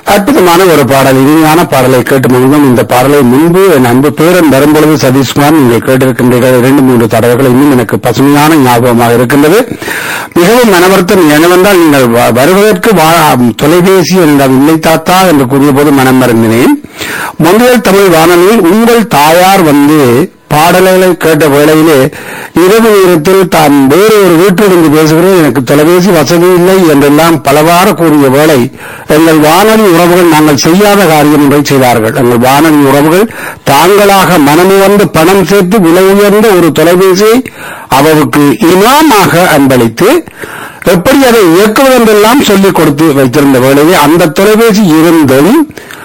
அற்புதமான ஒரு பாடல் இனிமையான பாடலை கேட்டு மகிழ்ந்தோம் இந்த பாடலை முன்பு என் அன்பு பேரன் வரும்பொழுது சதீஷ்குமார் நீங்கள் கேட்டிருக்கின்றீர்கள் இரண்டு மூன்று தடவைகள் இன்னும் எனக்கு பசுமையான ஞாபகமாக இருக்கின்றது மிகவும் மனவருத்தம் என்னவென்றால் நீங்கள் வ- வருவதற்கு வா- தொலைபேசி என்றால் இல்லை தாத்தா என்று கூறிய போது மனம் மறந்தினேன் மொழியல் தமிழ் வானொலியில் உங்கள் தாயார் வந்து பாடல்களை கேட்ட வேளையிலே இரவு நேரத்தில் தான் வேறு ஒரு வீட்டிலிருந்து பேசுகிறேன் எனக்கு தொலைபேசி வசதி இல்லை என்றெல்லாம் பலவாறு கூறிய வேளை எங்கள் வானொலி உறவுகள் நாங்கள் செய்யாத காரியம் ஒன்றை செய்தார்கள் எங்கள் வானொலி உறவுகள் தாங்களாக மனமுவந்து பணம் சேர்த்து விலை உயர்ந்த ஒரு தொலைபேசியை அவருக்கு இனாமாக அன்பளித்து எப்படி அதை இயக்குவதென்றெல்லாம் சொல்லிக் கொடுத்து வைத்திருந்த வேளையிலே அந்த தொலைபேசி இருந்தும்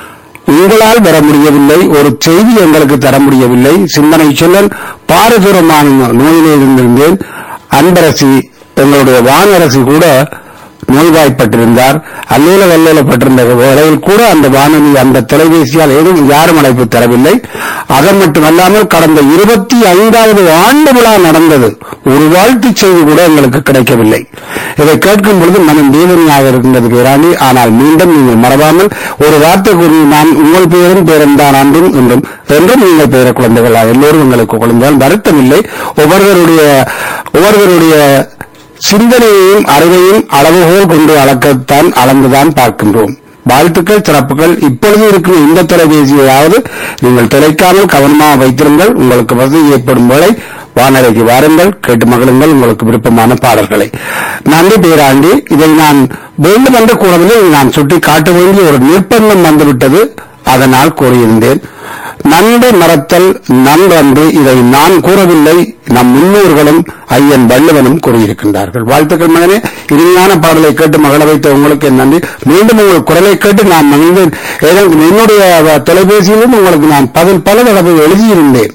உங்களால் வர முடியவில்லை ஒரு செய்தி எங்களுக்கு தர முடியவில்லை சிந்தனை சொல்லல் பாரதூரமான நோயிலே இருந்திருந்தேன் அன்பரசி எங்களுடைய வானரசி கூட நோய்வாய்ப்பட்டிருந்தார் அல்லேல வல்லேலப்பட்டிருந்த வேளையில் கூட அந்த வானொலி அந்த தொலைபேசியால் எதுவும் யாரும் அழைப்பு தரவில்லை அது மட்டுமல்லாமல் கடந்த இருபத்தி ஐந்தாவது ஆண்டு விழா நடந்தது ஒரு வாழ்த்துச் செய்தி கூட எங்களுக்கு கிடைக்கவில்லை இதை கேட்கும் பொழுது மனம் வேதனையாக இருக்கின்றது பேராண்டி ஆனால் மீண்டும் நீங்கள் மறவாமல் ஒரு வார்த்தை கூறி நான் உங்கள் பெயரும் பேரும் தான் அன்றும் என்றும் என்றும் நீங்கள் பெயர குழந்தைகளா எல்லோரும் உங்களுக்கு குழந்தைகள் வருத்தமில்லை ஒவ்வொருவருடைய ஒவ்வொருவருடைய சிந்தனையையும் அறிவையும் அளவுகோல் கொண்டு அளக்கத்தான் அளந்துதான் பார்க்கின்றோம் வாழ்த்துக்கள் சிறப்புகள் இப்பொழுது இருக்கும் இந்த தொலைபேசியையாவது நீங்கள் தொலைக்காமல் கவனமாக வைத்திருங்கள் உங்களுக்கு வசதி ஏற்படும் வேளை வானரைக்கு வாருங்கள் கேட்டு மகிழுங்கள் உங்களுக்கு விருப்பமான பாடல்களை நன்றி பேராண்டி இதை நான் வேண்டும் என்று கூறவில்லை இதை நான் சுட்டி காட்ட வேண்டிய ஒரு நிர்பந்தம் வந்துவிட்டது அதனால் கூறியிருந்தேன் நன்றி மறத்தல் நன்றன்று இதை நான் கூறவில்லை நம் முன்னோர்களும் ஐயன் வள்ளுவனும் கூறியிருக்கின்றார்கள் வாழ்த்துக்கள் மகனே இனிமையான பாடலை கேட்டு மகள வைத்த உங்களுக்கு என் நன்றி மீண்டும் உங்கள் குரலை கேட்டு நான் மகிழ்ந்தேன் ஏனென்றால் என்னுடைய வ- தொலைபேசியிலும் உங்களுக்கு நான் பதில் பல தடவை எழுதியிருந்தேன்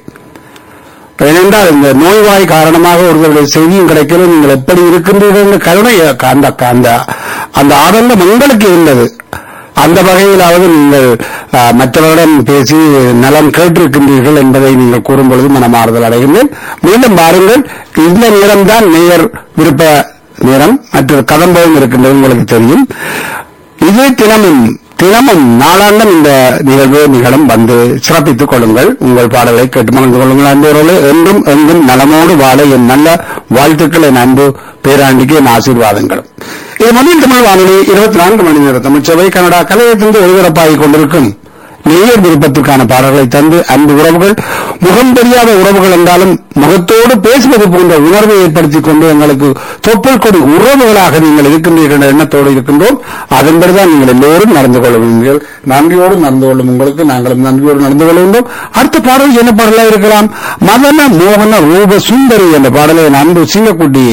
ஏனென்றால் இந்த நோய்வாய் காரணமாக ஒருவருடைய செய்தியும் கிடைக்கல நீங்கள் எப்படி இருக்கின்றீர்கள் என்ற கருணை அந்த அந்த அந்த ஆதங்கம் உங்களுக்கு இருந்தது அந்த வகையிலாவது நீங்கள் ஆ, மற்றவரிடம் பேசி நலம் கேட்டிருக்கின்றீர்கள் என்பதை நீங்கள் கூறும் பொழுது மனமாறுதல் அடைகின்றேன் மீண்டும் பாருங்கள் இந்த நேரம்தான் மேயர் விருப்ப நேரம் மற்ற கதம்பவும் இருக்கின்றது உங்களுக்கு தெரியும் இது தினமும் தினமும் நாளாண்டும் இந்த நிகழ்வு நிகழும் வந்து சிறப்பித்துக் கொள்ளுங்கள் உங்கள் பாடலை கேட்டு மகிழ்ந்து கொள்ளுங்கள் அன்பர்களே என்றும் எங்கும் நலமோடு வாழ என் நல்ல வாழ்த்துக்கள் என் அன்பு பேராண்டிக்கு என் ஆசீர்வாதங்களும் இது மொழியில் தமிழ் வானொலி இருபத்தி நான்கு மணி நேர தமிழ்ச்சபை கனடா கலையத்திலிருந்து ஒளிபரப்பாகிக் கொண்டிருக்கும் நேயர் விருப்பத்திற்கான பாடல்களை தந்து அன்பு உறவுகள் முகம் தெரியாத உறவுகள் என்றாலும் முகத்தோடு பேசுவது போன்ற உணர்வை ஏற்படுத்திக் கொண்டு எங்களுக்கு தொப்புள் கொடி உறவுகளாக நீங்கள் இருக்கின்றீர்கள் என்ற எண்ணத்தோடு இருக்கின்றோம் அதன்படிதான் நீங்கள் எல்லோரும் நடந்து கொள்வீர்கள் நன்றியோடு நடந்து கொள்ளும் உங்களுக்கு நாங்களும் நன்றியோடு நடந்து கொள்கின்றோம் அடுத்த பாடல் என்ன பாடலாக இருக்கலாம் மதன மோகன ரூப சுந்தரி என்ற பாடலை என் அன்பு சிங்கக்குட்டி